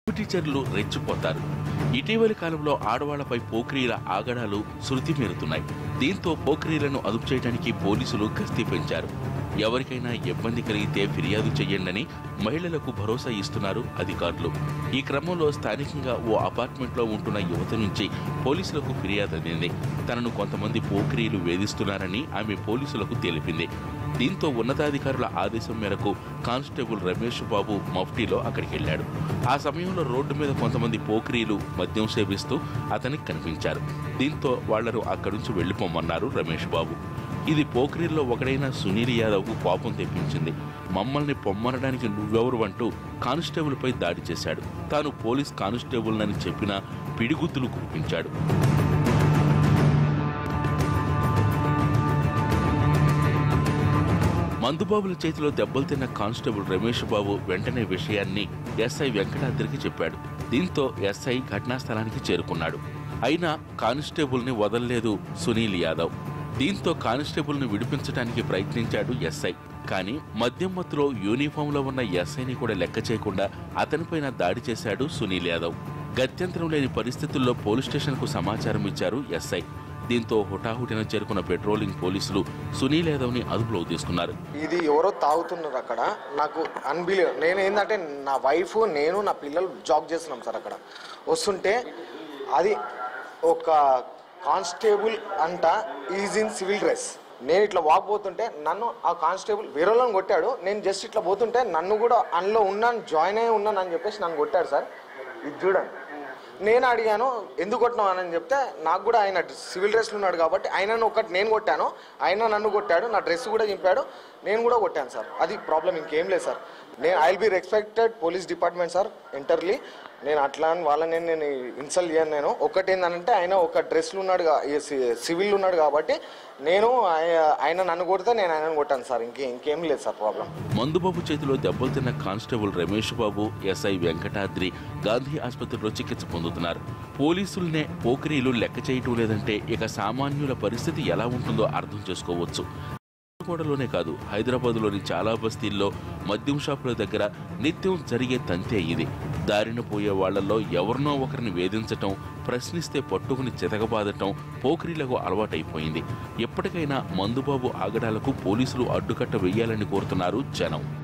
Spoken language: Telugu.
టీచర్లు రెచ్చిపోతారు ఇటీవలి కాలంలో ఆడవాళ్లపై పోక్రీల ఆగడాలు శృతి మీరుతున్నాయి దీంతో పోక్రీలను అదుపు చేయడానికి పోలీసులు గస్తీ పెంచారు ఎవరికైనా ఇబ్బంది కలిగితే ఫిర్యాదు చేయండని మహిళలకు భరోసా ఇస్తున్నారు అధికారులు ఈ క్రమంలో స్థానికంగా ఓ అపార్ట్మెంట్లో ఉంటున్న యువత నుంచి పోలీసులకు ఫిర్యాదు అందింది తనను కొంతమంది పోక్రీలు వేధిస్తున్నారని ఆమె పోలీసులకు తెలిపింది దీంతో ఉన్నతాధికారుల ఆదేశం మేరకు కానిస్టేబుల్ రమేష్ బాబు మఫ్టీలో అక్కడికి వెళ్ళాడు ఆ సమయంలో రోడ్డు మీద కొంతమంది పోక్రీలు మద్యం సేవిస్తూ అతనికి కనిపించారు దీంతో వాళ్లను అక్కడి నుంచి వెళ్లిపోమన్నారు రమేష్ బాబు ఇది పోక్రీల్లో ఒకడైన సునీల్ యాదవ్కు కోపం తెప్పించింది మమ్మల్ని పొమ్మనడానికి నువ్వెవరు అంటూ కానిస్టేబుల్పై దాడి చేశాడు తాను పోలీస్ కానిస్టేబుల్నని చెప్పినా పిడిగుద్దులు కురిపించాడు మందుబాబుల చేతిలో దెబ్బలు తిన్న కానిస్టేబుల్ రమేష్ బాబు వెంటనే విషయాన్ని ఎస్ఐ వెంకటాద్రికి చెప్పాడు దీంతో ఎస్ఐ ఘటనా స్థలానికి చేరుకున్నాడు అయినా కానిస్టేబుల్ని వదలలేదు సునీల్ యాదవ్ దీంతో కానిస్టేబుల్ని విడిపించడానికి ప్రయత్నించాడు ఎస్ఐ కానీ మద్యం మత్తులో యూనిఫామ్లో ఉన్న ఎస్ఐని కూడా లెక్క చేయకుండా అతనిపైన దాడి చేశాడు సునీల్ యాదవ్ గత్యంతరం లేని పరిస్థితుల్లో పోలీస్ స్టేషన్కు సమాచారం ఇచ్చారు ఎస్ఐ దీంతో హుటాహుటిన చేరుకున్న పెట్రోలింగ్ పోలీసులు సునీల్ యాదవ్ని అదుపులోకి తీసుకున్నారు ఇది ఎవరో తాగుతున్నారు అక్కడ నాకు అన్బిలీవ్ నేను ఏంటంటే నా వైఫ్ నేను నా పిల్లలు జాబ్ చేస్తున్నాం సార్ అక్కడ వస్తుంటే అది ఒక కానిస్టేబుల్ అంట ఈజ్ ఇన్ సివిల్ డ్రెస్ నేను ఇట్లా వాక్ పోతుంటే నన్ను ఆ కానిస్టేబుల్ వేరే వాళ్ళని కొట్టాడు నేను జస్ట్ ఇట్లా పోతుంటే నన్ను కూడా అందులో ఉన్నాను జాయిన్ అయి ఉన్నాను అని చెప్పేసి నన్ను కొట్టాడు సార్ ఇది చూడండి నేను అడిగాను ఎందుకు కొట్టినావు అని చెప్తే నాకు కూడా ఆయన సివిల్ డ్రెస్లో ఉన్నాడు కాబట్టి ఆయనను ఒకటి నేను కొట్టాను ఆయన నన్ను కొట్టాడు నా డ్రెస్ కూడా చింపాడు నేను కూడా కొట్టాను సార్ అది ప్రాబ్లం ఇంకేం లేదు సార్ నేను I will be respected police department sir entirely నేను అట్లా అని వాళ్ళని నేను ఇన్సల్ట్ చేయను నేను ఒకటి ఏంటంటే ఆయన ఒక డ్రెస్లో ఉన్నాడు కా- ఈ సి- సివిల్ ఉన్నాడు కాబట్టి నేను ఆయ- ఆయన నన్ను కొడితే నేను ఆయనను కొట్టాను సార్ ఇంకే ఇంకేం లేదు సార్ ప్రాబ్లం మందుబాబు చేతిలో దెబ్బలు తిన్న కానిస్టేబుల్ రమేష్ బాబు ఎస్ఐ వెంకటాద్రి గాంధీ ఆసుపత్రిలో చికిత్స పొందుతున్నారు పోలీసులనే పోకిరీలు లెక్క చేయటం లేదంటే ఇక సామాన్యుల పరిస్థితి ఎలా ఉంటుందో అర్థం చేసుకోవచ్చు కోటలోనే కాదు హైదరాబాద్లోని చాలా బస్తీల్లో మద్యం షాపుల దగ్గర నిత్యం జరిగే తంతే ఇది దారిన పోయే వాళ్లలో ఎవరినో ఒకరిని వేధించటం ప్రశ్నిస్తే పట్టుకుని చితకబాదటం పోకిరీలకు అలవాటైపోయింది ఎప్పటికైనా మందుబాబు ఆగడాలకు పోలీసులు అడ్డుకట్ట వెయ్యాలని కోరుతున్నారు జనం